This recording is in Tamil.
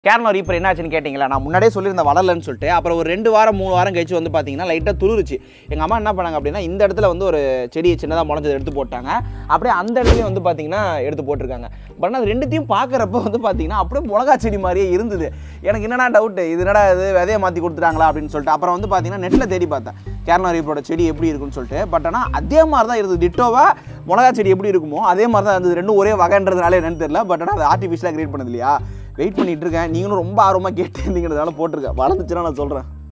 கேரளா ரீப்பர் என்னாச்சுன்னு கேட்டிங்களா நான் முன்னாடியே சொல்லியிருந்தேன் வளரலன்னு சொல்லிட்டு அப்புறம் ஒரு ரெண்டு வாரம் மூணு வாரம் கழிச்சு வந்து பார்த்தீங்கன்னா லைட்டாக துளிருச்சு எங்கள் அம்மா என்ன பண்ணாங்க அப்படின்னா இந்த இடத்துல வந்து ஒரு செடி சின்னதாக முளைஞ்சதை எடுத்து போட்டாங்க அப்படியே அந்த இடத்துலையும் வந்து பார்த்தீங்கன்னா எடுத்து போட்டிருக்காங்க பட் ஆனால் அது ரெண்டுத்தையும் பார்க்குறப்ப வந்து பார்த்தீங்கன்னா அப்படியே மிளகா செடி மாதிரியே இருந்தது எனக்கு என்னடா டவுட்டு இது என்னடா இது விதையை மாற்றி கொடுத்துட்டாங்களா அப்படின்னு சொல்லிட்டு அப்புறம் வந்து பார்த்தீங்கன்னா நெட்டில் தேடி பார்த்தேன் கேரளா ரீப்பரோட செடி எப்படி இருக்குன்னு சொல்லிட்டு பட் ஆனால் அதே மாதிரி தான் இருந்தது டிட்டோவா மிளகா செடி எப்படி இருக்குமோ அதே மாதிரி தான் இருந்தது ரெண்டும் ஒரே வகைன்றதுனால என்னன்னு தெரியல பட் ஆனால் அது ஆர்டிஃபிஷியலாக கிரியேட் பண்ணது இல்லையா வெயிட் பண்ணிட்டு இருக்கேன் நீங்களும் ரொம்ப ஆர்வமாக கேட்டு இருந்தீங்கிறதுனால போட்டிருக்கேன் வளர்ந்துச்சுன்னா நான் சொல்கிறேன்